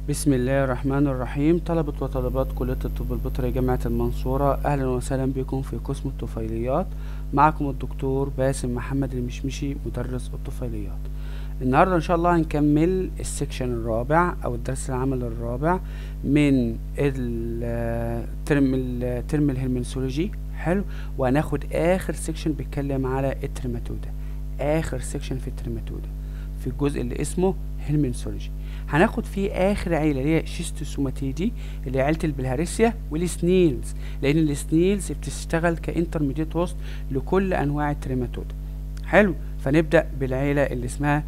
بسم الله الرحمن الرحيم طلبة وطالبات كلية الطب البيطري جامعة المنصورة أهلا وسهلا بكم في قسم الطفيليات معكم الدكتور باسم محمد المشمشي مدرس الطفيليات النهاردة إن شاء الله هنكمل السكشن الرابع أو الدرس العمل الرابع من الترم الترم الهرمنسولوجي حلو وهناخد آخر سكشن بيتكلم على الترماتودا آخر سكشن في الترماتودا في الجزء اللي اسمه هرمنسولوجي هناخد فيه اخر عيله اللي هي شيستوسوماتيدي اللي هي عيله البلهارسيا والسنيلز لان السنيلز بتشتغل كانترميديت هوست لكل انواع التريماتودا حلو فنبدا بالعيله اللي اسمها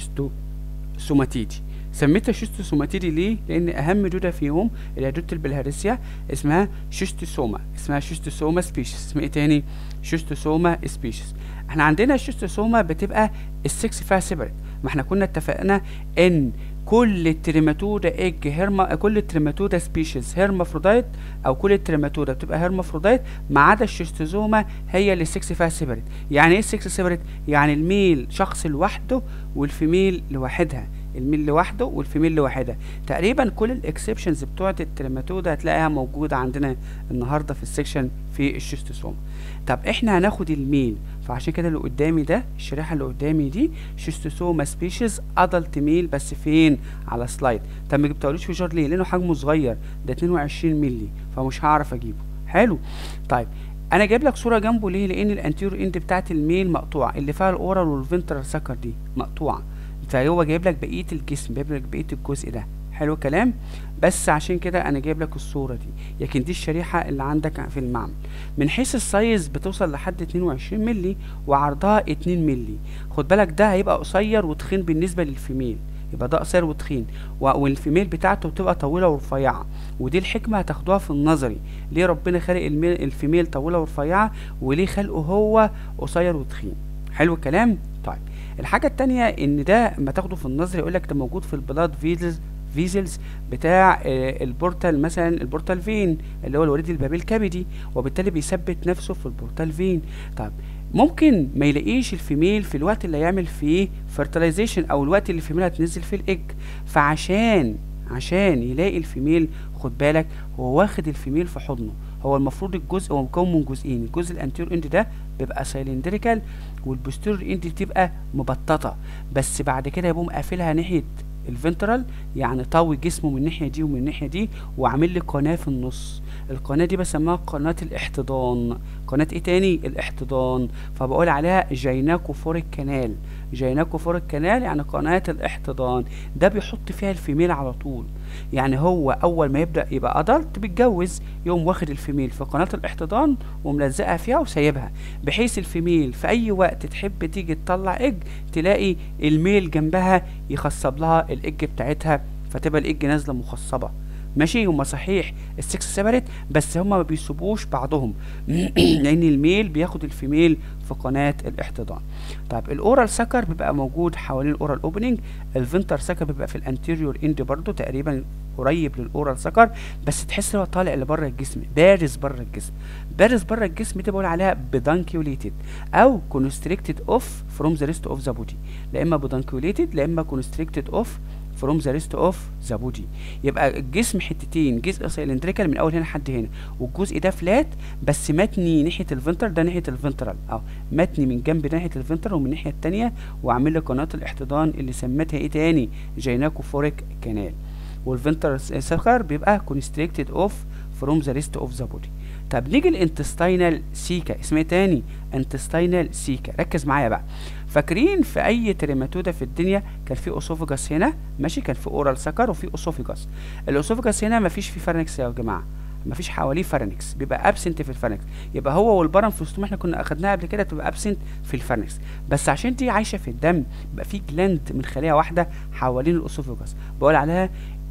شيستوسوماتيدي سميتها شيستوسوماتيدي ليه لان اهم دوده فيهم اللي هي دوده البلهارسيا اسمها شيستوسوما اسمها شيستوسوما سبيشيز اسمها ايه تاني شيستوسوما سبيشيز احنا عندنا الشيستوسوما بتبقى السكس فيها سيبريت ما احنا كنا اتفقنا ان كل التريماتودا ايج هرما كل التريماتودا سبيشيز هرمافروديت او كل التريماتودا بتبقى هرمافروديت ما عدا الشيستوزوما هي اللي السكس فيها سيبريت يعني ايه السكس سيبريت يعني الميل شخص لوحده والفيميل لوحدها الميل لوحده والفيميل لوحدها تقريبا كل الاكسبشنز بتوعه التريماتودا هتلاقيها موجوده عندنا النهارده في السكشن في الشيستوسوما طب احنا هناخد الميل فعشان كده اللي قدامي ده الشريحه اللي قدامي دي شيستوسوما سبيشيز ادلت ميل بس فين على سلايد طب ما جبتهوليش في جار ليه لانه حجمه صغير ده 22 مللي فمش هعرف اجيبه حلو طيب انا جايب لك صوره جنبه ليه لان الانتيرو اند بتاعت الميل مقطوعه اللي فيها الاورال والفنترال سكر دي مقطوعه فهو جايب لك بقيه الجسم جايب لك بقيه الجزء ده حلو الكلام بس عشان كده انا جايب لك الصوره دي لكن دي الشريحه اللي عندك في المعمل من حيث السايز بتوصل لحد 22 مللي وعرضها 2 مللي خد بالك ده هيبقى قصير وتخين بالنسبه للفيميل يبقى ده قصير وتخين والفيميل بتاعته بتبقى طويله ورفيعه ودي الحكمه هتاخدوها في النظري ليه ربنا خلق الفيميل طويله ورفيعه وليه خلقه هو قصير وتخين حلو الكلام طيب الحاجه التانية ان ده ما تاخده في النظري يقول لك ده موجود في البلاد فيزلز فيزلز بتاع البورتال مثلا البورتال فين اللي هو الوريد البابي الكبدي وبالتالي بيثبت نفسه في البورتال فين طيب ممكن ما يلاقيش الفيميل في الوقت اللي هيعمل فيه fertilization او الوقت اللي الفيميل هتنزل فيه الايج فعشان عشان يلاقي الفيميل خد بالك هو واخد الفيميل في حضنه هو المفروض الجزء هو مكون من جزئين الجزء الانتير اند ده بيبقى سايلندريكال والبوستيرور اند بتبقى مبططه بس بعد كده يقوم قافلها ناحيه الفنترال يعني طوي جسمه من الناحيه دي ومن الناحيه دي وعامل لي قناه في النص القناه دي بسميها قناه الاحتضان قناه ايه تاني الاحتضان فبقول عليها جيناكوفوريك كانال جيناكوفوريك كانال يعني قناه الاحتضان ده بيحط فيها الفيميل على طول يعني هو اول ما يبدا يبقى ادلت بيتجوز يقوم واخد الفيميل في قناه الاحتضان وملزقها فيها وسايبها بحيث الفيميل في اي وقت تحب تيجي تطلع اج تلاقي الميل جنبها يخصب لها الاج بتاعتها فتبقى الاج نازله مخصبه ماشي هما صحيح السكس سيبريت بس هما ما بيسيبوش بعضهم لان الميل بياخد الفيميل في قناه الاحتضان طيب الاورال سكر بيبقى موجود حوالين الاورال اوبننج الفنتر سكر بيبقى في الانتيريور اند برضو تقريبا قريب للاورال سكر بس تحس هو طالع لبره الجسم بارز بره الجسم بارز بره الجسم دي بقول عليها بدانكيوليتد او كونستريكتد اوف فروم ذا ريست اوف ذا بودي لا اما بدانكيوليتد لا اما كونستريكتد اوف فروم ذا ريست اوف ذا بودي يبقى الجسم حتتين جزء سيلندريكال من اول هنا لحد هنا والجزء ده فلات بس متني ناحيه الفنتر ده ناحيه الفنترال اه متني من جنب ده ناحيه الفنتر ومن الناحيه الثانيه وعامل لي قناه الاحتضان اللي سميتها ايه تاني جيناكوفوريك كانال والفنتر سكر بيبقى كونستريكتد اوف فروم ذا ريست اوف ذا بودي طب نيجي الانتستينال سيكا اسمها تاني انتستينال سيكا ركز معايا بقى فاكرين في اي تريماتودا في الدنيا كان في اسوفجاس هنا ماشي كان في اورال سكر وفي اسوفجاس الاسوفجاس هنا مفيش فيه فرنكس يا جماعه مفيش حواليه فرنكس بيبقى ابسنت في الفرنكس يبقى هو والبرم فلوستوم احنا كنا اخدناها قبل كده تبقى ابسنت في الفرنكس بس عشان دي عايشه في الدم يبقى في جلاند من خليه واحده حوالين الاسوفجاس بقول عليها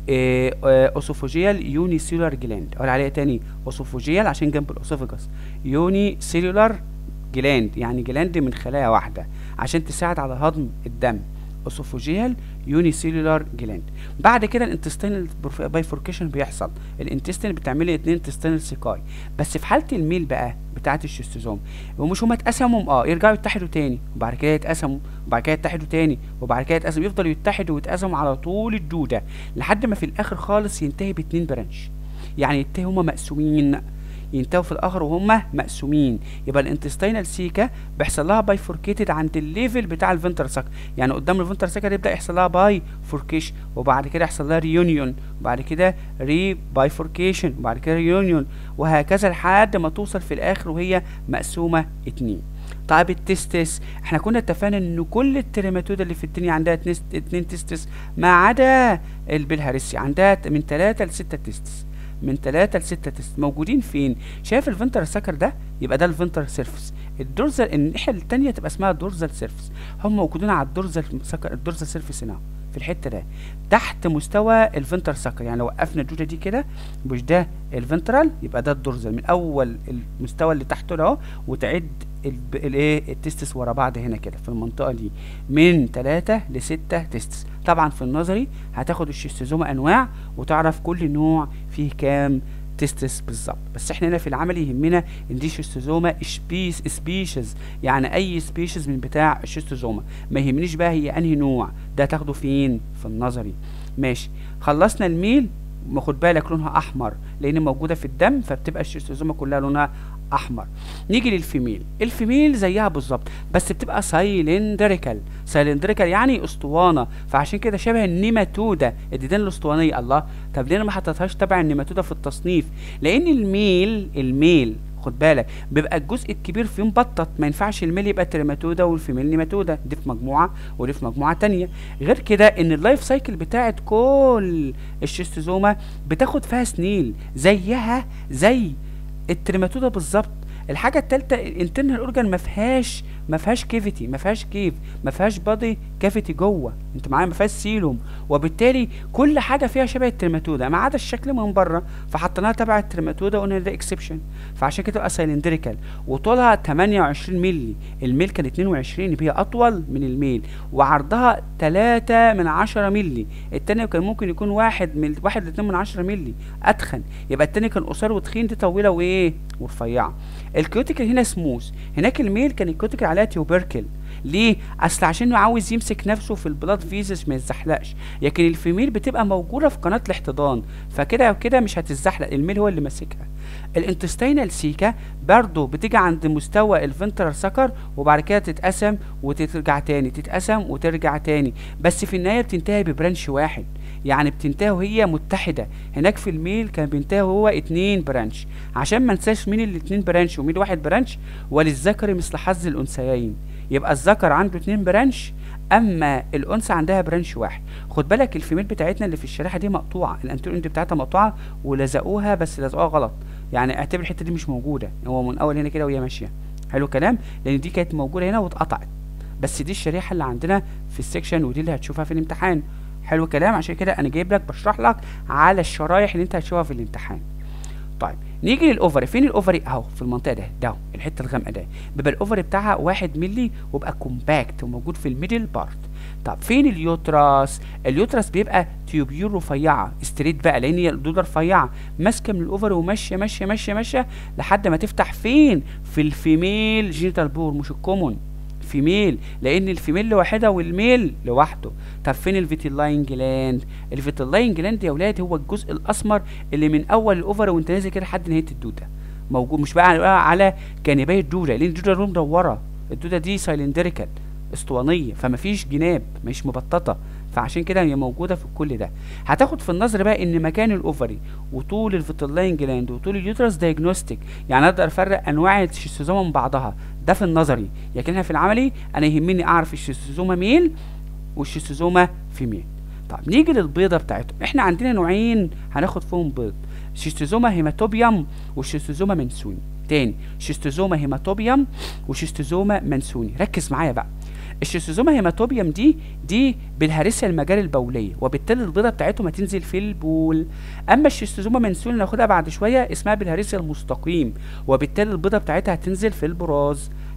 اوسوفوجيال يوني سيلولار جلاند اقول عليها تاني اوسوفوجيال عشان جنب الاسوفجاس يوني سيلولار جلاند يعني جلاند من خلايا واحده عشان تساعد على هضم الدم اسوفوجيال يوني سيلولار جلاند بعد كده الانتستينال بايفوركيشن بيحصل الانتستين بتعمل لي اتنين انتستينال سيكاي بس في حاله الميل بقى بتاعه الشيستوزوم ومش هما اتقسموا اه يرجعوا يتحدوا تاني وبعد كده يتقسموا وبعد كده يتحدوا تاني وبعد كده يتقسموا يفضلوا يتحدوا ويتقسموا على طول الدوده لحد ما في الاخر خالص ينتهي باتنين برانش يعني ينتهي هما مقسومين ينتهوا في الاخر وهم مقسومين يبقى الانتستينال سيكا بيحصل لها بايفوركيتد عند الليفل بتاع الفنتر ساك يعني قدام الفنتر ساكا يبدا يحصل لها باي فوركيشن وبعد كده يحصل لها ريونيون وبعد كده ري بايفوركيشن وبعد كده ريونيون وهكذا لحد ما توصل في الاخر وهي مقسومه اتنين طيب التستس احنا كنا اتفقنا ان كل التريماتودا اللي في الدنيا عندها اتنين تستس ما عدا البلهارسي عندها من 3 ل 6 تستس من 3 ل 6 تست موجودين فين شايف الفنتر سكر ده يبقى ده الفنتر سيرفس الدورزال الناحيه الثانيه تبقى اسمها دورزال سيرفس هم موجودين على الدورزال سكر الدورزال سيرفس هنا في الحته ده تحت مستوى الفنتر سكر يعني لو وقفنا الدوده دي كده مش ده الفنترال يبقى ده الدورزال من اول المستوى اللي تحته ده اهو وتعد الايه التستس ورا بعض هنا كده في المنطقه دي من 3 ل 6 تستس طبعا في النظري هتاخد الشيستوزوما انواع وتعرف كل نوع فيه كام تستس بالظبط بس احنا هنا في العمل يهمنا ان دي شيستوزوما سبيس سبيشيز يعني اي سبيشيز من بتاع الشيستوزوما ما يهمنيش بقى هي انهي نوع ده تاخده فين في النظري ماشي خلصنا الميل خد بالك لونها احمر لان موجوده في الدم فبتبقى الشيستوزوما كلها لونها احمر نيجي للفيميل الفيميل زيها بالظبط بس بتبقى سايلندريكال سايلندريكال يعني اسطوانه فعشان كده شبه النيماتودا الديدان الاسطوانيه الله طب ليه انا ما حطيتهاش تبع النيماتودا في التصنيف لان الميل الميل خد بالك بيبقى الجزء الكبير فيه مبطط ما ينفعش الميل يبقى تريماتودا والفيميل نيماتودا دي في مجموعه ودي في مجموعه تانية غير كده ان اللايف سايكل بتاعت كل الشيستوزوما بتاخد فيها سنين زيها زي التريماتودا بالظبط الحاجه الثالثه الانترنال اورجان ما فيهاش ما فيهاش كيفيتي ما فيهاش كيف ما فيهاش بادي كافيتي جوه انت معايا ما فيهاش سيلوم وبالتالي كل حاجه فيها شبه الترماتودا ما عدا الشكل من بره فحطيناها تبع الترماتودا وقلنا ده اكسبشن فعشان كده تبقى سايلندريكال وطولها 28 مللي الميل كان 22 هي اطول من الميل وعرضها 3 من 10 مللي التاني كان ممكن يكون واحد من واحد ل 2 من 10 مللي اتخن يبقى التاني كان قصير وتخين دي طويله وايه ورفيعه الكيوتيكل هنا سموث هناك الميل كان الكيوتيكل عليها تيوبركل ليه اصل عشان عاوز يمسك نفسه في البلاد فيزس ما يتزحلقش لكن الفيميل بتبقى موجوده في قناه الاحتضان فكده وكده مش هتتزحلق الميل هو اللي ماسكها الانتستينال سيكا برضو بتيجي عند مستوى الفنترال سكر وبعد كده تتقسم وترجع تاني تتقسم وترجع تاني بس في النهايه بتنتهي ببرانش واحد يعني بتنتهي وهي متحده هناك في الميل كان بينتهي هو اتنين برانش عشان ما ننساش مين الاتنين برانش ومين واحد برانش وللذكر مثل حظ الانثيين يبقى الذكر عنده اتنين برانش اما الانثى عندها برانش واحد خد بالك الفيميل بتاعتنا اللي في الشريحه دي مقطوعه الانتيرو اند بتاعتها مقطوعه ولزقوها بس لزقوها غلط يعني اعتبر الحته دي مش موجوده هو من اول هنا كده وهي ماشيه حلو الكلام لان دي كانت موجوده هنا واتقطعت بس دي الشريحه اللي عندنا في السكشن ودي اللي هتشوفها في الامتحان حلو الكلام عشان كده انا جايب لك بشرح لك على الشرايح اللي انت هتشوفها في الامتحان طيب نيجي للاوفري فين الاوفري اهو في المنطقه ده ده الحته الغامقه ده بيبقى الاوفري بتاعها واحد ملي وبقى كومباكت وموجود في الميدل بارت طب فين اليوتراس اليوتراس بيبقى تيوبيول رفيعه ستريت بقى لان هي الدوده رفيعه ماسكه من الاوفري وماشيه ماشيه ماشيه ماشيه لحد ما تفتح فين في الفيميل جينيتال بور مش الكومون فيميل لان الفيميل لوحدها والميل لوحده طب فين الفيتيلاين جلاند الفيتيلاين جلاند يا ولاد هو الجزء الاسمر اللي من اول الاوفر وانت نازل كده لحد نهايه الدوده موجود مش بقى على جانبي الدوده لان الدوده لون مدوره الدوده دي سايلندريكال اسطوانيه فما فيش جناب مش مبططه فعشان كده هي موجوده في كل ده هتاخد في النظر بقى ان مكان الاوفري وطول الفيتلاين جلاند وطول اليوترس دايجنوستيك يعني اقدر افرق انواع الشيستوزوما من بعضها ده في النظري لكن هنا في العملي انا يهمني اعرف الشيستوزوما ميل والشيستوزوما فيميل طب نيجي للبيضه بتاعتهم احنا عندنا نوعين هناخد فيهم بيض شيستوزوما هيماتوبيوم وشيستوزوما منسوني تاني شيستوزوما هيماتوبيوم وشيستوزوما منسوني ركز معايا بقى الشيستوزوما هيماتوبيوم دي دي بالهرسه المجال البوليه وبالتالي البيضه بتاعتهم هتنزل في البول اما الشيستوزوما منسول ناخدها بعد شويه اسمها بالهرسه المستقيم وبالتالي البيضه بتاعتها هتنزل في البراز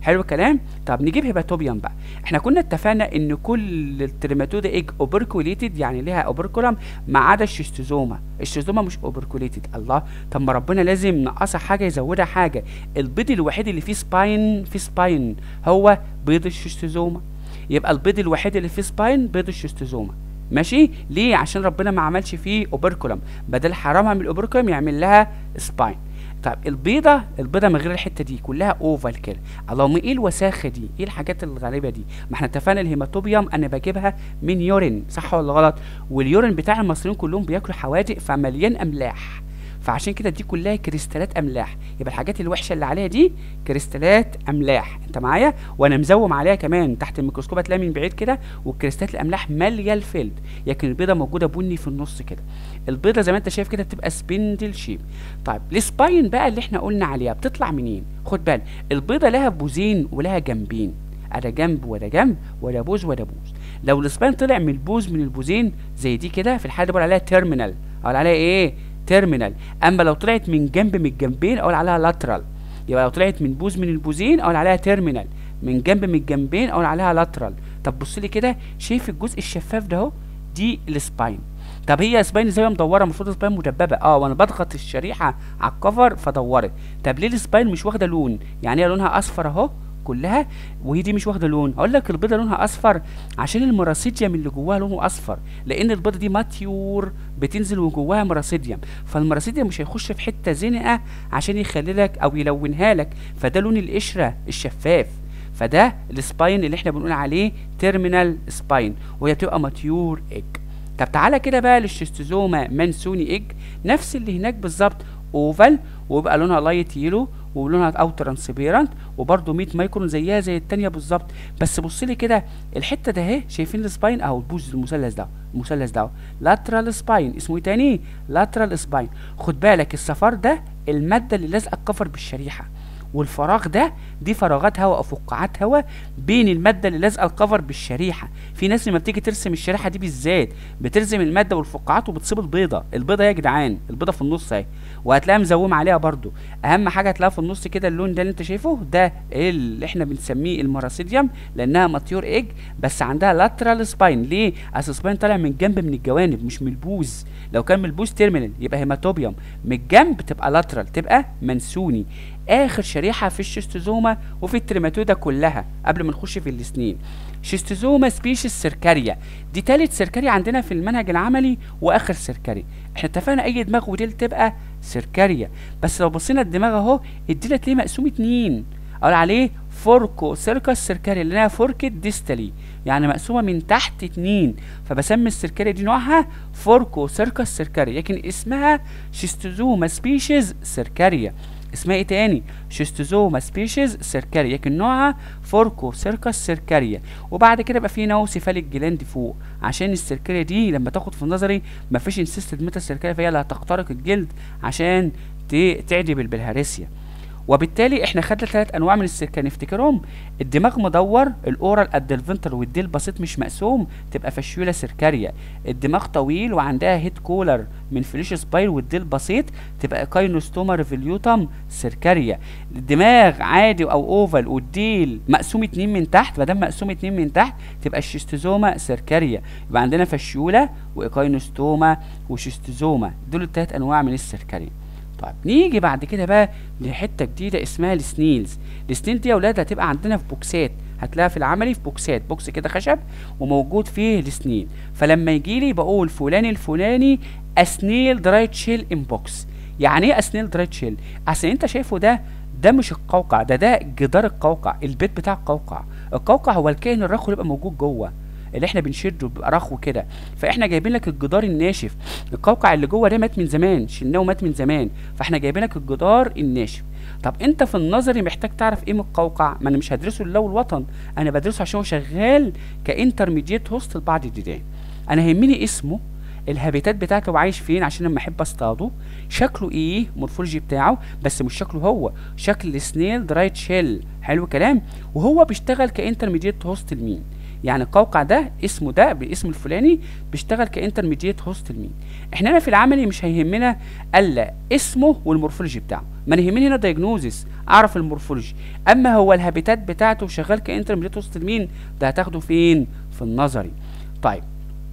حلو الكلام طب نجيب هيباتوبيوم بقى احنا كنا اتفقنا ان كل التريماتودا ايج اوبركوليتد يعني ليها اوبركولم ما عدا الشيستوزوما الشيستوزوما مش اوبركوليتد الله طب ما ربنا لازم نقصها حاجه يزودها حاجه البيض الوحيد اللي فيه سباين فيه سباين هو بيض الشيستوزوما يبقى البيض الوحيد اللي فيه سباين بيض الشيستوزوما ماشي ليه عشان ربنا ما عملش فيه اوبركولم بدل حرمها من الاوبركولم يعمل لها سباين طب البيضه البيضه من غير الحته دي كلها اوفال كده اللهم ايه الوساخه دي ايه الحاجات الغريبه دي ما احنا اتفقنا الهيماتوبيوم انا بجيبها من يورين صح ولا غلط واليورين بتاع المصريين كلهم بياكلوا حوادق فمليان املاح فعشان كده دي كلها كريستالات املاح يبقى الحاجات الوحشه اللي عليها دي كريستالات املاح انت معايا وانا مزوم عليها كمان تحت الميكروسكوب هتلاقيها من بعيد كده والكريستالات الاملاح ماليه الفيلد لكن البيضه موجوده بني في النص كده البيضه زي ما انت شايف كده بتبقى سبندل شيب طيب السباين بقى اللي احنا قلنا عليها بتطلع منين خد بالك البيضه لها بوزين ولها جنبين ادا جنب ولا جنب ولا بوز ولا بوز لو السباين طلع من البوز من البوزين زي دي كده في الحاله دي بقول عليها تيرمينال اقول عليها ايه تيرمينال اما لو طلعت من جنب من الجنبين اقول عليها لاترال يبقى لو طلعت من بوز من البوزين اقول عليها تيرمينال من جنب من الجنبين اقول عليها لاترال طب بص لي كده شايف الجزء الشفاف ده اهو دي السباين طب هي سباين زي مدوره المفروض سباين مدببه اه وانا بضغط الشريحه على الكفر فدورت طب ليه السباين مش واخده لون يعني هي لونها اصفر اهو كلها وهي دي مش واخده لون اقول لك البيضه لونها اصفر عشان المراسيديوم اللي جواها لونه اصفر لان البيضه دي ماتيور بتنزل وجواها مراسيديوم فالمراسيديوم مش هيخش في حته زنقه عشان يخلي لك او يلونها لك فده لون القشره الشفاف فده السباين اللي احنا بنقول عليه تيرمينال سباين وهي بتبقى ماتيور ايج طب تعالى كده بقى للشيستوزوما مانسوني ايج نفس اللي هناك بالظبط اوفال ويبقى لونها لايت يلو ولونها او ترانسبيرنت وبرده 100 مايكرون زيها زي التانية بالظبط بس بص لي كده الحته ده اهي شايفين السباين اهو البوز المثلث ده المثلث ده لاترال سباين اسمه ايه تاني لاترال سباين خد بالك الصفار ده الماده اللي لازقه الكفر بالشريحه والفراغ ده دي فراغات هواء او فقاعات هواء بين الماده اللي لازقه الكفر بالشريحه في ناس لما بتيجي ترسم الشريحه دي بالذات بترسم الماده والفقاعات وبتصيب البيضه البيضه يا جدعان البيضه في النص اهي وهتلاقيها مزومه عليها برده اهم حاجه هتلاقيها في النص كده اللون ده اللي انت شايفه ده اللي احنا بنسميه المراسيديوم لانها ماتيور ايج بس عندها لاترال سباين ليه اصل سباين طالع من جنب من الجوانب مش من البوز لو كان من البوز تيرمينال يبقى هيماتوبيوم من الجنب تبقى لاترال تبقى منسوني اخر شريحه في الشيستوزوما وفي التريماتودا كلها قبل ما نخش في السنين شيستوزوما سبيشيز سيركاريا دي تالت سيركاريا عندنا في المنهج العملي واخر سيركاريا احنا اتفقنا اي دماغ وديل تبقى سيركاريا بس لو بصينا الدماغ اهو الديل تلاقيه مقسوم اتنين اقول عليه فوركو سيركس سيركاريا لانها فوركت ديستالي يعني مقسومه من تحت اتنين فبسمي السيركاريا دي نوعها فوركو سيركس سيركاريا لكن اسمها شيستوزوما سبيشيز سيركاريا اسمها ايه تاني شيستوزوما سبيشيز سيركاريا لكن نوعها فوركو سيركس سيركاريا وبعد كده يبقى في نوسيفاليك جلاند فوق عشان السيركاريا دي لما تاخد في نظري مفيش انسيستد ميتا سيركاريا فهي اللي هتخترق الجلد عشان تعدي بالبلهارسيا وبالتالي احنا خدنا ثلاث انواع من السكه نفتكرهم الدماغ مدور الاورال قد الفنتر والديل بسيط مش مقسوم تبقى فشيولا سيركاريا الدماغ طويل وعندها هيد كولر من فليش سباير والديل بسيط تبقى كاينوستوما ريفيليوتم سيركاريا الدماغ عادي او اوفال والديل مقسوم اتنين من تحت ما دام مقسوم اتنين من تحت تبقى الشيستوزوما سيركاريا يبقى عندنا فشيولا وايكاينوستوما وشيستوزوما دول الثلاث انواع من السيركاريا طيب نيجي بعد كده بقى لحته جديده اسمها السنيلز السنيل دي يا اولاد هتبقى عندنا في بوكسات هتلاقيها في العملي في بوكسات بوكس كده خشب وموجود فيه السنيل فلما يجي لي بقول فلان الفلاني اسنيل درايت شيل ان بوكس يعني ايه اسنيل درايت شيل اصل انت شايفه ده ده مش القوقع ده ده جدار القوقع البيت بتاع القوقع القوقع هو الكائن الرخو اللي بيبقى موجود جوه اللي احنا بنشده بيبقى رخو كده فاحنا جايبين لك الجدار الناشف القوقع اللي جوه ده مات من زمان شلناه ومات من زمان فاحنا جايبين لك الجدار الناشف طب انت في النظري محتاج تعرف ايه من القوقع ما انا مش هدرسه لله والوطن انا بدرسه عشان هو شغال كانترميديت هوست لبعض الديدان انا يهمني اسمه الهابيتات بتاعته وعايش فين عشان لما احب اصطاده شكله ايه مورفولوجي بتاعه بس مش شكله هو شكل سنيل درايت شيل حلو كلام وهو بيشتغل كانترميديت هوست لمين يعني القوقع ده اسمه ده باسم الفلاني بيشتغل كانترميديت هوست لمين احنا هنا في العملي مش هيهمنا الا اسمه والمورفولوجي بتاعه ما يهمني هنا دايجنوزس اعرف المورفولوجي اما هو الهابيتات بتاعته شغال كانترميديت هوست لمين ده هتاخده فين في النظري طيب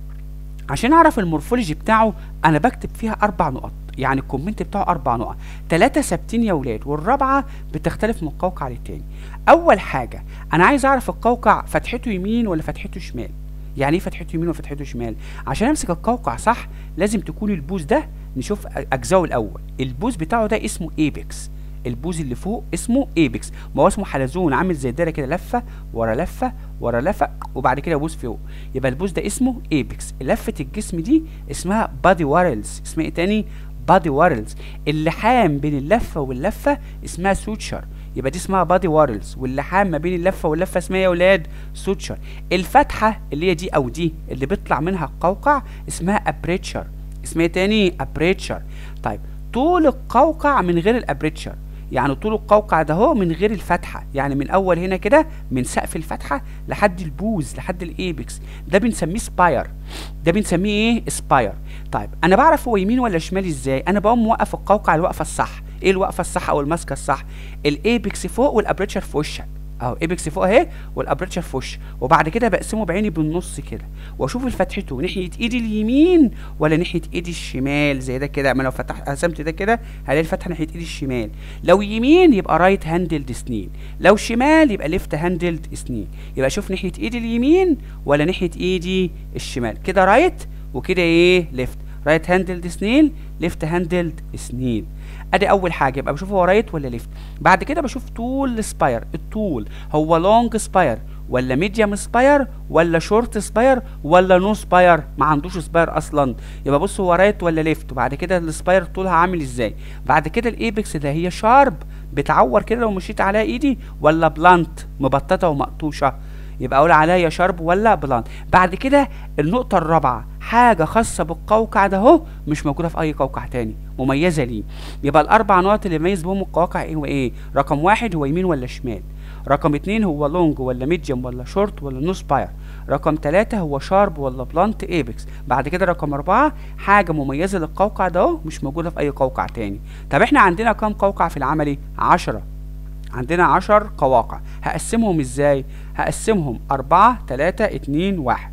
عشان اعرف المورفولوجي بتاعه انا بكتب فيها اربع نقط يعني الكومنت بتاعه اربع نقط ثلاثة ثابتين يا ولاد والرابعة بتختلف من قوقع للتاني اول حاجة انا عايز اعرف القوقع فتحته يمين ولا فتحته شمال يعني ايه فتحته يمين وفتحته شمال عشان امسك القوقع صح لازم تكون البوز ده نشوف اجزائه الاول البوز بتاعه ده اسمه ايبكس البوز اللي فوق اسمه ايبكس ما هو اسمه حلزون عامل زي الدايره كده لفه ورا لفه ورا لفه وبعد كده بوز فوق يبقى البوز ده اسمه ايبكس لفه الجسم دي اسمها بادي وارلز اسمها ايه تاني بادي وارلز اللحام بين اللفه واللفه اسمها سوتشر يبقى دي اسمها بادي وارلز واللحام ما بين اللفه واللفه اسمها يا اولاد سوتشر الفتحه اللي هي دي او دي اللي بيطلع منها القوقع اسمها ابريتشر اسمها تاني ابريتشر طيب طول القوقع من غير الابريتشر يعني طول القوقع ده هو من غير الفتحه يعني من اول هنا كده من سقف الفتحه لحد البوز لحد الايبكس ده بنسميه سباير ده بنسميه ايه سباير طيب انا بعرف هو يمين ولا شمال ازاي انا بقوم موقف القوقع الوقفه الصح ايه الوقفه الصح او الماسكه الصح الايبكس فوق والابريتشر في وشك اهو ايبكس فوق اهي والابريتشر في وش وبعد كده بقسمه بعيني بالنص كده واشوف فتحته ناحيه ايدي اليمين ولا ناحيه ايدي الشمال زي ده كده اما لو فتحت قسمت ده كده هلاقي الفتحه ناحيه ايدي الشمال لو يمين يبقى رايت هاندلد سنين لو شمال يبقى ليفت هاندلد سنين يبقى اشوف ناحيه ايدي اليمين ولا ناحيه ايدي الشمال كده رايت وكده ايه ليفت رايت هاندلد سنيل ليفت هاندلد سنيل ادي اول حاجه يبقى بشوف هو رايت ولا ليفت بعد كده بشوف طول السباير الطول هو لونج سباير ولا ميديوم سباير ولا شورت سباير ولا نو سباير ما عندوش سباير اصلا يبقى بص هو رايت ولا ليفت وبعد كده السباير طولها عامل ازاي بعد كده الايبكس ده هي شارب بتعور كده لو مشيت عليها ايدي ولا بلانت مبططه ومقطوشه يبقى اقول عليها يا شارب ولا بلانت بعد كده النقطه الرابعه حاجه خاصه بالقوقع ده اهو مش موجوده في اي قوقع تاني مميزه ليه يبقى الاربع نقط اللي يميز بهم القواقع ايه وايه رقم واحد هو يمين ولا شمال رقم اتنين هو لونج ولا ميديوم ولا شورت ولا نو سباير رقم تلاتة هو شارب ولا بلانت ايبكس بعد كده رقم أربعة حاجة مميزة للقوقع ده اهو مش موجودة في أي قوقع تاني طب احنا عندنا كام قوقع في العملي؟ عشرة عندنا عشر قواقع هقسمهم ازاي؟ هقسمهم أربعة تلاتة اتنين واحد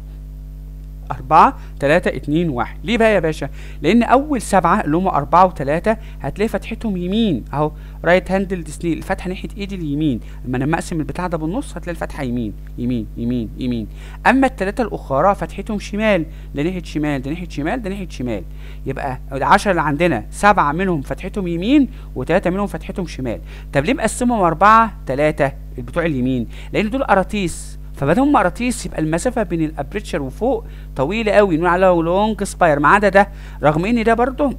أربعة تلاتة اتنين واحد ليه بقى يا باشا؟ لأن أول سبعة اللي هم أربعة وتلاتة هتلاقي فتحتهم يمين أهو رايت هاندل سنيل الفتحة ناحية إيدي اليمين أما أنا أقسم البتاع ده بالنص هتلاقي الفتحة يمين يمين يمين يمين أما التلاتة الأخرى فتحتهم شمال ده ناحية شمال ده ناحية شمال ده ناحية شمال يبقى العشرة اللي عندنا سبعة منهم فتحتهم يمين وتلاتة منهم فتحتهم شمال طب ليه مقسمهم أربعة تلاتة بتوع اليمين؟ لأن دول قراطيس فبدل هم قراطيس يبقى المسافه بين الابريتشر وفوق طويله قوي نقول عليها لونج سباير ما عدا ده رغم ان ده برضه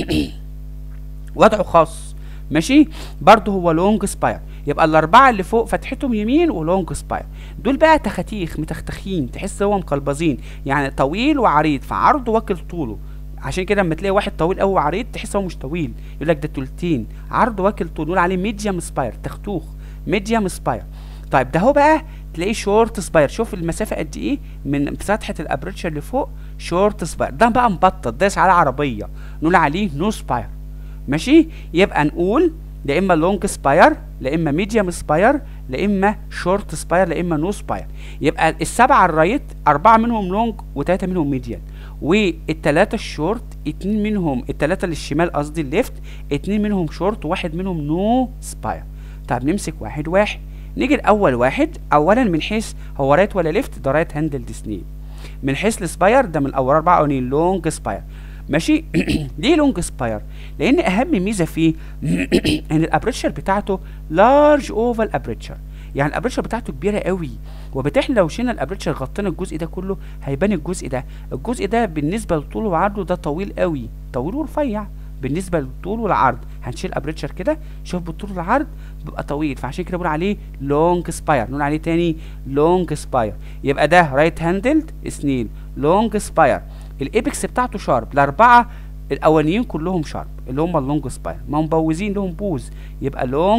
وضعه خاص ماشي برضه هو لونج سباير يبقى الاربعه اللي فوق فتحتهم يمين ولونج سباير دول بقى تخاتيخ متختخين تحس هو مقلبزين يعني طويل وعريض فعرضه واكل طوله عشان كده لما تلاقي واحد طويل قوي وعريض تحس هو مش طويل يقول لك ده تلتين عرضه واكل طول نقول عليه ميديوم سباير تختوخ ميديوم سباير طيب ده هو بقى تلاقيه شورت سباير شوف المسافه قد ايه من فتحه الابريتشر اللي فوق شورت سباير ده بقى مبطط داس على عربيه نقول عليه نو سباير ماشي يبقى نقول لا اما لونج سباير لا اما ميديوم سباير لا اما شورت سباير لا اما نو سباير يبقى السبعه الرايت اربعه منهم لونج وثلاثه منهم ميديان والثلاثه الشورت اتنين منهم الثلاثه للشمال قصدي الليفت اتنين منهم شورت وواحد منهم نو سباير طب نمسك واحد واحد نيجي لاول واحد اولا من حيث هو رايت ولا ليفت ده رايت هاندل سنيل من حيث السباير ده من الاول اربعه قوانين لونج سباير ماشي ليه لونج سباير لان اهم ميزه فيه ان الابريتشر بتاعته لارج اوفال ابريتشر يعني الابريتشر بتاعته كبيره قوي وبالتالي لو شلنا الابريتشر غطينا الجزء ده كله هيبان الجزء ده الجزء ده بالنسبه لطوله وعرضه ده طويل قوي طويل ورفيع بالنسبه للطول والعرض هنشيل ابريتشر كده شوف بالطول والعرض بيبقى طويل فعشان كده بنقول عليه لونج سباير نقول عليه تاني لونج سباير يبقى ده رايت هاندلد سنيل لونج سباير الايبكس بتاعته شارب الاربعه الاولانيين كلهم شارب اللي هم اللونج سباير ما مبوزين لهم بوز يبقى لونج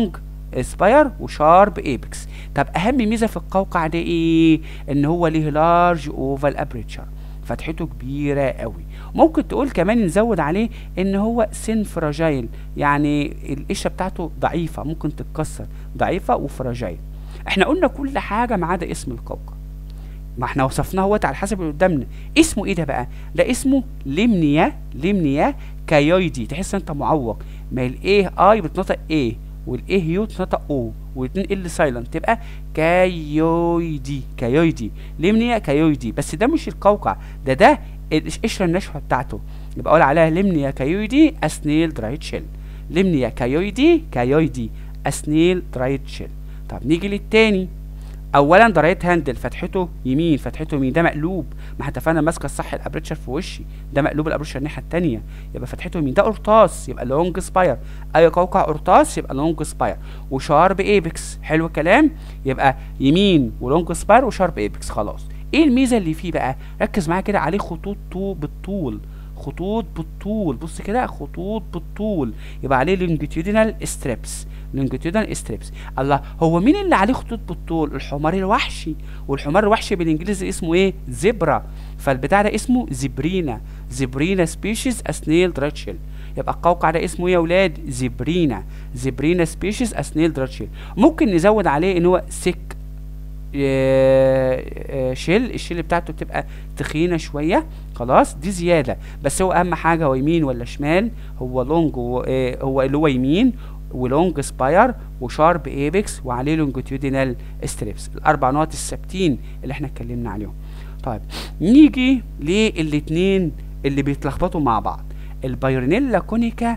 سباير وشارب ايبكس طب اهم ميزه في القوقع ده ايه ان هو ليه لارج اوفال ابريتشر فتحته كبيره قوي ممكن تقول كمان نزود عليه ان هو سن فراجايل يعني القشره بتاعته ضعيفه ممكن تتكسر ضعيفه وفراجايل احنا قلنا كل حاجه ما عدا اسم القوقع ما احنا وصفناه اهوت على حسب اللي قدامنا اسمه ايه ده بقى ده اسمه لمنيا لمنيا كايويدي تحس انت معوق ما الايه اي بتنطق ايه والايه يو تنطق او والاتنين ال سايلنت تبقى كايويدي كايويدي لمنيا كايويدي بس ده مش القوقع ده ده القشره الناشفه بتاعته يبقى اقول عليها لمنيا كايويدي اسنيل درايت شيل لمنيا كايويدي كايويدي اسنيل درايت شيل طب نيجي للتاني اولا ده رايت هاندل فتحته يمين فتحته يمين ده مقلوب ما احنا اتفقنا ماسكه الصح الابريتشر في وشي ده مقلوب الابريتشر الناحيه الثانيه يبقى فتحته يمين ده قرطاس يبقى لونج سباير اي قوقع قرطاس يبقى لونج سباير وشارب ايبكس حلو الكلام يبقى يمين ولونج سباير وشارب ايبكس خلاص ايه الميزه اللي فيه بقى ركز معايا كده عليه خطوط طو بالطول خطوط بالطول بص كده خطوط بالطول يبقى عليه لونجيتيودينال ستريبس لونجيتيودينال ستريبس الله هو مين اللي عليه خطوط بالطول الحمار الوحشي والحمار الوحشي بالانجليزي اسمه ايه زبرا فالبتاع ده اسمه زبرينا زبرينا سبيشيز اسنيل دراتشل يبقى القوقع ده اسمه ايه يا ولاد زبرينا زبرينا سبيشيز اسنيل دراتشل ممكن نزود عليه ان هو سك شيل الشيل بتاعته بتبقى تخينه شويه خلاص دي زياده بس هو اهم حاجه هو يمين ولا شمال هو لونج هو اللي هو يمين ولونج سباير وشارب ايبكس وعليه لونجيتيودينال ستريبس الاربع نقط الثابتين اللي احنا اتكلمنا عليهم طيب نيجي للاتنين اللي بيتلخبطوا مع بعض البايرنيلا كونيكا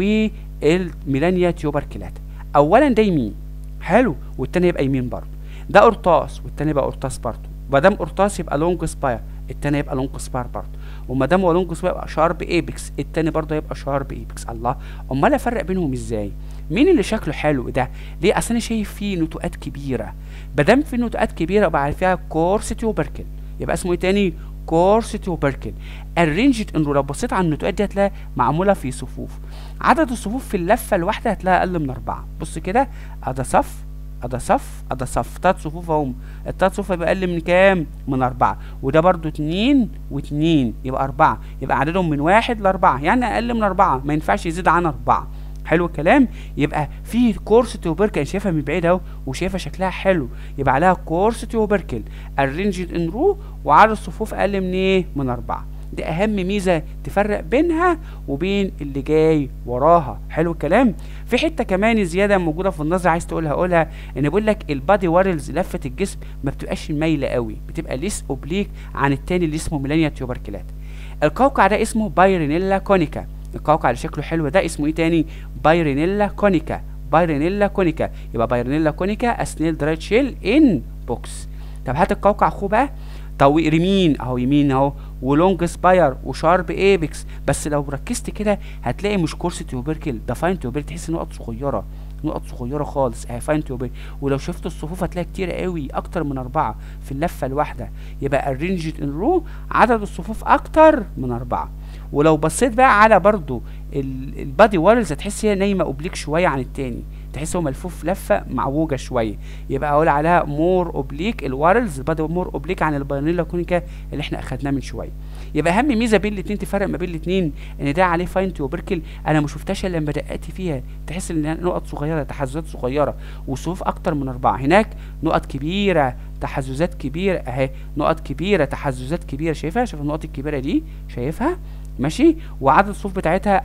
والميلانيا تيوبركلاتا اولا ده يمين حلو والتاني يبقى يمين برضه ده قرطاس والتاني يبقى قرطاس برضه ما دام قرطاس يبقى لونج سباير التاني يبقى لونج سباير برضه وما دام هو لونج سباير يبقى شارب ايبكس التاني برضه يبقى شارب ايبكس الله امال افرق بينهم ازاي مين اللي شكله حلو ده ليه اصل انا شايف فيه نتوءات كبيره ما دام في نتوءات كبيره يبقى فيها كورس تيوبركل يبقى اسمه ايه تاني كورس تيوبركل الرينجد انه لو بصيت على النتوءات دي هتلاقيها معموله في صفوف عدد الصفوف في اللفه الواحده هتلاقيها اقل من اربعه بص كده ادي صف ادي صف ادي صف تلات صفوف اهم التلات صفوف يبقى اقل من كام من اربعه وده برضو اتنين واتنين يبقى اربعه يبقى عددهم من واحد لاربعه يعني اقل من اربعه ما ينفعش يزيد عن اربعه حلو الكلام يبقى في كورس تيوبركل شايفها من بعيد اهو وشايفها شكلها حلو يبقى عليها كورس تيوبركل الرينجد ان رو وعدد الصفوف اقل من ايه من اربعه دي اهم ميزه تفرق بينها وبين اللي جاي وراها حلو الكلام في حته كمان زياده موجوده في النظر عايز تقولها قولها ان بيقول لك البادي وارلز لفه الجسم ما بتبقاش مايله قوي بتبقى ليس اوبليك عن التاني اللي اسمه ميلانيا تيوبركلات القوقع ده اسمه بايرينيلا كونيكا القوقع اللي شكله حلو ده اسمه ايه تاني بايرينيلا كونيكا بايرينيلا كونيكا يبقى بايرينيلا كونيكا اسنيل درايت شيل ان بوكس طب هات القوقع اخوه بقى طويل يمين اهو يمين اهو ولونج سباير وشارب ايبكس بس لو ركزت كده هتلاقي مش كورس تيوبركل ده فاين تيوبركل تحس نقط صغيره نقط صغيره خالص اهي فاين تيوبركل ولو شفت الصفوف هتلاقي كتير قوي اكتر من اربعه في اللفه الواحده يبقى الرينجد ان رو عدد الصفوف اكتر من اربعه ولو بصيت بقى على برضو البادي وارلز هتحس هي نايمه اوبليك شويه عن التاني تحس هو ملفوف لفه معوجه شويه يبقى اقول عليها مور اوبليك الوارلز البادي مور اوبليك عن البايونيلا كونيكا اللي احنا اخدناه من شويه يبقى اهم ميزه بين الاثنين تفرق ما بين الاثنين ان ده عليه فاين تيوبركل انا ما شفتهاش الا لما دققت فيها تحس ان نقط صغيره تحززات صغيره والصفوف اكتر من اربعه هناك نقط كبيره تحززات كبيره اهي نقط كبيره تحززات كبيره شايفها شايف النقط الكبيره دي شايفها ماشي وعدد الصفوف بتاعتها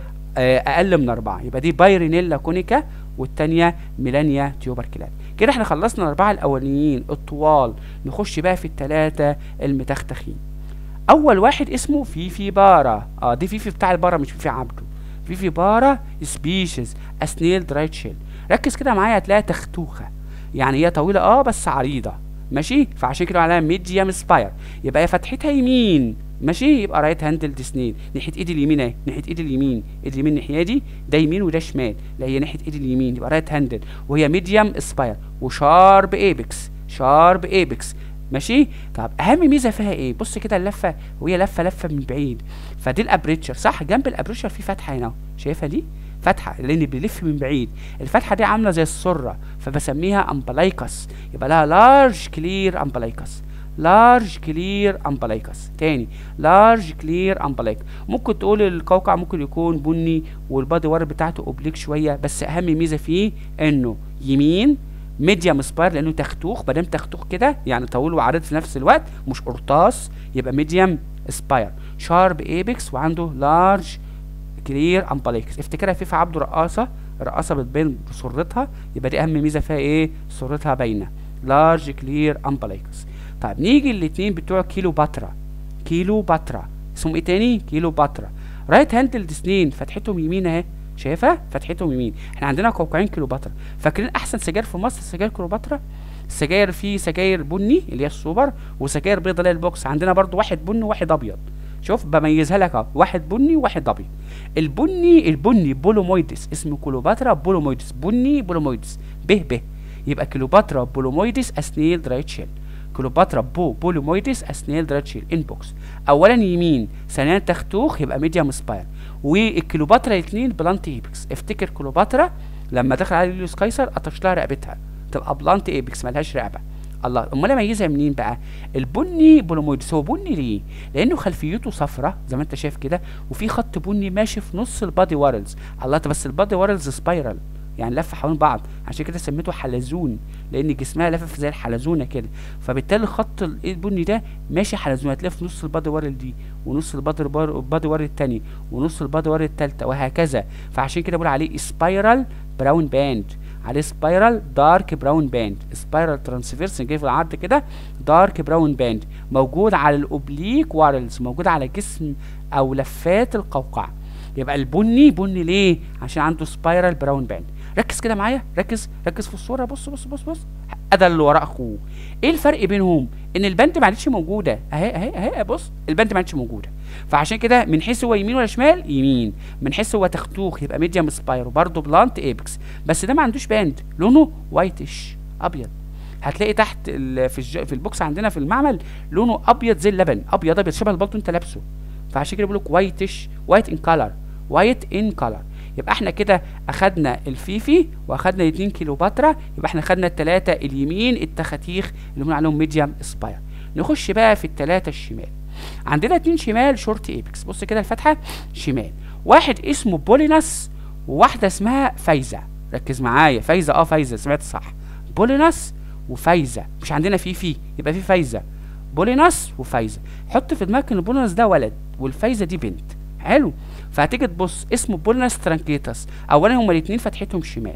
اقل من اربعه يبقى دي بايرينيلا كونيكا والتانية ميلانيا تيوبركلات كده احنا خلصنا الاربعه الاولانيين الطوال نخش بقى في الثلاثه المتختخين اول واحد اسمه فيفي بارا اه دي فيفي بتاع البارا مش فيفي عبده فيفي بارا سبيشيز اسنيل درايت شيل ركز كده معايا هتلاقيها تختوخه يعني هي طويله اه بس عريضه ماشي فعشان كده عليها ميديوم سباير يبقى هي فتحتها يمين ماشي يبقى رايت هاندل سنين ناحيه ايدي اليمين اهي ناحيه ايدي اليمين ايدي اليمين الناحيه دي ده يمين وده شمال لا هي ناحيه ايدي اليمين يبقى رايت هاندل وهي ميديوم سباير وشارب ايبكس شارب ايبكس ماشي طب اهم ميزه فيها ايه بص كده اللفه وهي لفه لفه من بعيد فدي الابريتشر صح جنب الابريتشر في فتحه هنا شايفها دي فتحه لان بيلف من بعيد الفتحه دي عامله زي السره فبسميها امبلايكس يبقى لها لارج كلير امبلايكس لارج كلير امبلايكس تاني لارج كلير امبلايك ممكن تقول القوقع ممكن يكون بني والبادي وار بتاعته اوبليك شويه بس اهم ميزه فيه انه يمين ميديم سباير لانه تختوخ ما دام تختوخ كده يعني طويل وعريض في نفس الوقت مش قرطاس يبقى ميديم سباير شارب ايبكس وعنده لارج كلير امبلايكس افتكرها في في عبده رقاصه الرقاصه بتبين بسرتها يبقى دي اهم ميزه فيها ايه سرتها باينه لارج كلير امبلايكس طيب نيجي الاثنين بتوع كيلو باترا كيلو باترا اسمهم ايه تاني كيلو باترا رايت هاندل اثنين فتحتهم يمين اهي شايفها فتحتهم يمين احنا عندنا قوقعين كيلو باترا فاكرين احسن سجاير في مصر سجاير كيلو باترا السجاير في سجاير بني اللي هي السوبر وسجاير بيضة اللي هي البوكس عندنا برضو واحد بني وواحد ابيض شوف بميزها لك اهو واحد بني وواحد ابيض البني البني بولومويدس اسمه كليوباترا بولومويدس بني بولومويدس ب ب يبقى كليوباترا بولومويدس اسنيل درايت شيل كليوباترا بو بولومويدس اسنيل درايت شيل انبوكس اولا يمين ثانيا تختوخ يبقى ميديم سباير والكليوباترا الاثنين بلانت ايبكس افتكر كليوباترا لما دخل على يوليوس قيصر قطش لها رقبتها تبقى بلانت ايبكس ملهاش رقبه الله امال اميزها منين بقى البني بولومويدس هو بني ليه لانه خلفيته صفرة زي ما انت شايف كده وفي خط بني ماشي في نص البادي وارلز الله طب بس البادي وارلز سبايرال يعني لف حوالين بعض عشان كده سميته حلزون لان جسمها لفف زي الحلزونه كده فبالتالي الخط البني ده ماشي حلزون هتلاقيه في نص البادي وارل دي ونص البادي بار البادي وارل التاني ونص البادي وارل التالتة وهكذا فعشان كده بقول عليه سبايرال براون باند عليه سبايرال دارك براون باند سبايرال ترانسفيرس جاي في العرض كده دارك براون باند موجود على الاوبليك وارلز موجود على جسم او لفات القوقعه يبقى البني بني ليه عشان عنده سبايرال براون باند ركز كده معايا ركز ركز في الصوره بص بص بص بص ده اللي ورا اخوه ايه الفرق بينهم ان البند ما عادتش موجوده اهي اهي اهي بص البند ما عادتش موجوده فعشان كده من حيث هو يمين ولا شمال يمين من حيث هو تختوخ يبقى ميديم سبايرو برضه بلانت ايبكس بس ده ما عندوش باند لونه وايتش ابيض هتلاقي تحت ال في الج... في البوكس عندنا في المعمل لونه ابيض زي اللبن ابيض ابيض شبه البلطو انت لابسه فعشان كده بيقول لك وايتش وايت ان كلر وايت ان كلر يبقى احنا كده اخدنا الفيفي واخدنا الاثنين كيلوباترا يبقى احنا خدنا الثلاثه اليمين التخاتيخ اللي بنقول عليهم ميديم سباير نخش بقى في الثلاثه الشمال عندنا اتنين شمال شورت ايبكس بص كده الفتحه شمال واحد اسمه بولينس وواحده اسمها فايزه ركز معايا فايزه اه فايزه سمعت صح بولينس وفايزه مش عندنا في في يبقى في فايزه بولينس وفايزه حط في دماغك ان بولينس ده ولد والفايزه دي بنت حلو فهتيجي تبص اسمه بولنس ترانكيتس اولا هما الاثنين فتحتهم شمال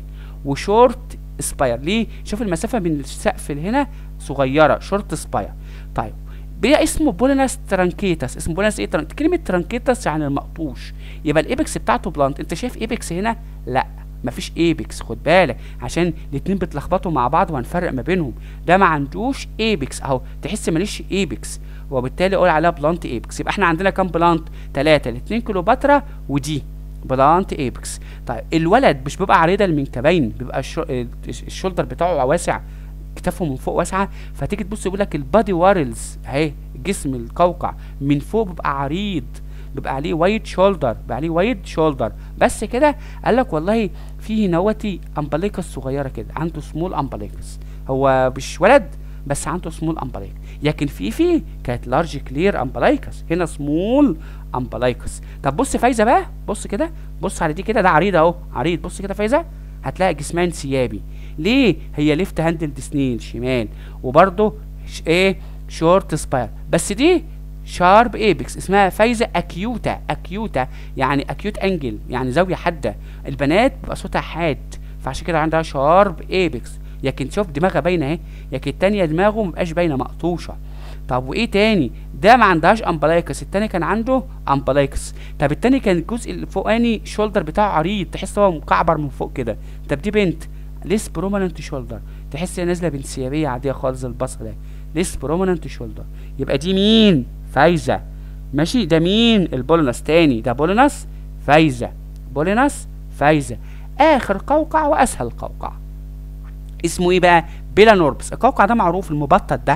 وشورت سباير ليه شوف المسافه بين السقف هنا صغيره شورت سباير طيب بقى اسمه بولنس ترانكيتس اسمه بولنس ايه ترانك... كلمه ترانكيتس يعني المقطوش يبقى الايبكس بتاعته بلانت انت شايف ايبكس هنا لا مفيش ايبكس خد بالك عشان الاتنين بيتلخبطوا مع بعض وهنفرق ما بينهم ده ما عندوش ايبكس اهو تحس ماليش ايبكس وبالتالي اقول عليها بلانت ايبكس يبقى احنا عندنا كام بلانت ثلاثة الاثنين كيلوباترا ودي بلانت ايبكس طيب الولد مش بيبقى عريضه المنكبين بيبقى الشو... الشولدر بتاعه واسع كتافه من فوق واسعه فتيجي تبص يقول لك البادي وارلز اهي جسم القوقع من فوق بيبقى عريض بيبقى عليه وايد شولدر بيبقى عليه وايد شولدر بس كده قال لك والله في نوتي امبليكس صغيره كده عنده سمول امبليكس هو مش ولد بس عنده سمول امبلايك لكن في في كانت لارج كلير امبلايكس هنا سمول امبلايكس طب بص فايزه بقى بص كده بص على دي كده ده عريض اهو عريض بص كده فايزه هتلاقي جسمها انسيابي ليه هي ليفت هاندل سنين شمال وبرده ايه شورت سباير بس دي شارب ايبكس اسمها فايزه اكيوتا اكيوتا يعني اكيوت انجل يعني زاويه حاده البنات بيبقى صوتها حاد فعشان كده عندها شارب ايبكس لكن شوف دماغها باينه اهي لكن التانية دماغه مبقاش باينه مقطوشه طب وايه تاني ده ما عندهاش امبلايكس التاني كان عنده امبلايكس طب التاني كان الجزء الفوقاني شولدر بتاعه عريض تحس هو مكعبر من فوق كده طب دي بنت ليس بروميننت شولدر تحس هي نازله بانسيابيه عاديه خالص البصر ده ليس بروميننت شولدر يبقى دي مين فايزه ماشي ده مين البولنس تاني ده بولنس فايزه بولنس فايزه اخر قوقع واسهل قوقع اسمه ايه بقى بيلانوربس القوقع ده معروف المبطط ده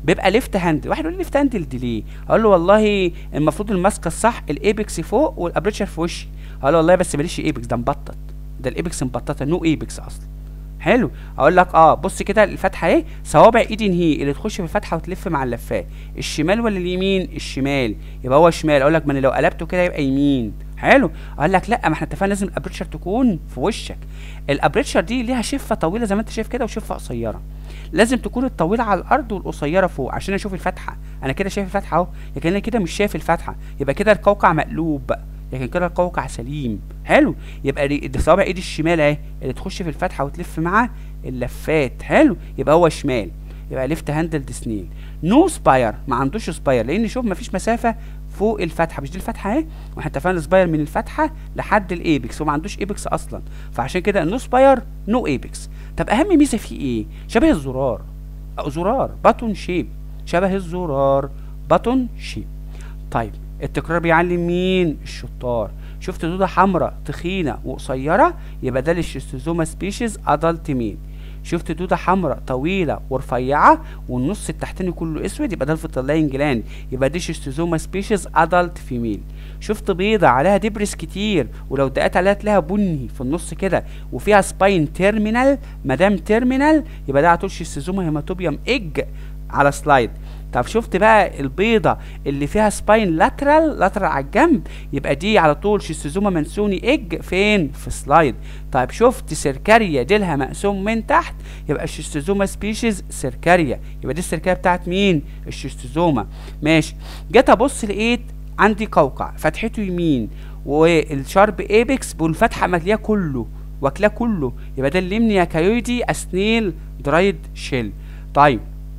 بيبقى ليفت هاند واحد يقول لي ليفت هاند دي ليه اقول له والله المفروض الماسكه الصح الايبكس فوق والابريتشر في وشي اقول له والله بس ماليش ايبكس ده مبطط ده الايبكس مبططه نو ايبكس اصلا حلو اقول لك اه بص كده الفتحه اهي صوابع ايدي هي اللي تخش في الفتحه وتلف مع اللفات الشمال ولا اليمين الشمال يبقى هو شمال اقول لك ما انا لو قلبته كده يبقى يمين حلو اقول لك لا ما احنا اتفقنا لازم الابريتشر تكون في وشك الابريتشر دي ليها شفه طويله زي ما انت شايف كده وشفه قصيره لازم تكون الطويله على الارض والقصيره فوق عشان اشوف الفتحه انا كده شايف الفتحه اهو لكن انا كده مش شايف الفتحه يبقى كده القوقع مقلوب بقى لكن كده القوقع سليم حلو يبقى دي صوابع ايدي الشمال اهي اللي تخش في الفتحه وتلف مع اللفات حلو يبقى هو شمال يبقى ليفت هاندلد سنيل نو سباير ما عندوش سباير لان شوف ما فيش مسافه فوق الفتحه مش دي الفتحه اهي واحنا اتفقنا السباير من الفتحه لحد الايبكس وما عندوش ايبكس اصلا فعشان كده نو سباير نو ايبكس طب اهم ميزه فيه ايه شبه الزرار أو زرار باتون شيب شبه الزرار باتون شيب طيب التكرار بيعلم مين الشطار شفت دودة حمراء تخينة وقصيرة يبقى ده الشيستوزوما سبيشيز ادلت مين شفت دودة حمراء طويلة ورفيعة والنص التحتاني كله اسود يبقى ده الفيتلاين جلاند يبقى دي شيستوزوما سبيشيز ادلت فيميل شفت بيضة عليها دبرس كتير ولو دقات عليها تلاقيها بني في النص كده وفيها سباين تيرمينال مادام تيرمينال يبقى ده هتقول شيستوزوما هيماتوبيوم اج على سلايد طب شفت بقى البيضة اللي فيها سباين لاترال لاترال على الجنب يبقى دي على طول شيستوزوما منسوني اج فين في سلايد طيب شفت سيركاريا ديلها مقسوم من تحت يبقى الشيستوزوما سبيشيز سيركاريا يبقى دي السيركاريا بتاعت مين الشيستوزوما ماشي جيت ابص لقيت عندي قوقع فتحته يمين والشارب ايبكس والفتحه ماليه كله واكلاه كله يبقى ده الليمنيا كايويدي اسنيل درايد شيل طيب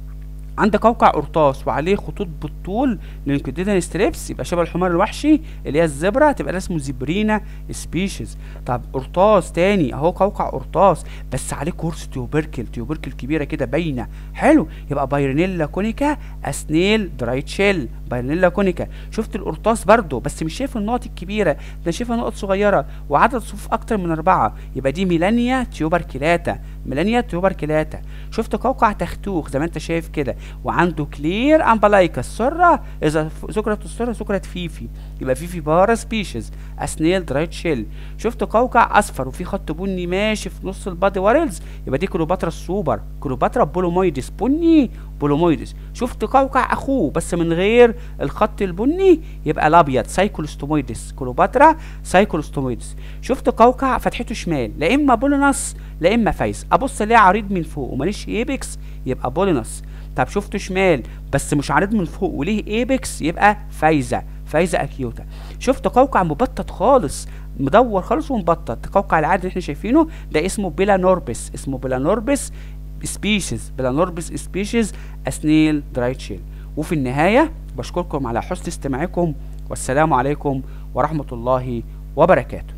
عندك قوقع قرطاس وعليه خطوط بالطول للانكوديدان ستريبس يبقى شبه الحمار الوحشي اللي هي الزبرة تبقى ده اسمه زبرينا سبيشيز طب قرطاس تاني اهو قوقع قرطاس بس عليه كورس تيوبركل تيوبركل كبيرة كده باينة حلو يبقى بايرنيلا كونيكا اسنيل درايت شيل بايرنيلا كونيكا شفت القرطاس برضو بس مش شايف النقط الكبيرة ده شايفها نقط صغيرة وعدد صفوف اكتر من اربعة يبقى دي ميلانيا تيوبركلاتا ميلانيا تيوبركلاتا شفت قوقع تختوخ زي ما انت شايف كده وعنده كلير امبلايكا السره اذا سكرة السره سكرة فيفي يبقى فيفي بارا سبيشيز اسنيل درايت شيل شفت قوقع اصفر وفي خط بني ماشي في نص البادي وارلز يبقى دي كليوباترا السوبر كليوباترا بولومويدس بني بولومويدس شفت قوقع اخوه بس من غير الخط البني يبقى الابيض سايكولوستومويدس كليوباترا سايكولوستومويدس شفت قوقع فتحته شمال لا اما بولينس لا اما فايز ابص الاقي عريض من فوق وماليش ايبكس يبقى بولينس طب شفته شمال بس مش عريض من فوق وليه ايبكس يبقى فايزه فايزه اكيوتا شفت قوقع مبطط خالص مدور خالص ومبطط القوقع العادي اللي احنا شايفينه ده اسمه بيلانوربس اسمه بيلانوربس سبيشيز بيلانوربس سبيشيز اسنيل درايت شيل وفي النهايه بشكركم على حسن استماعكم والسلام عليكم ورحمه الله وبركاته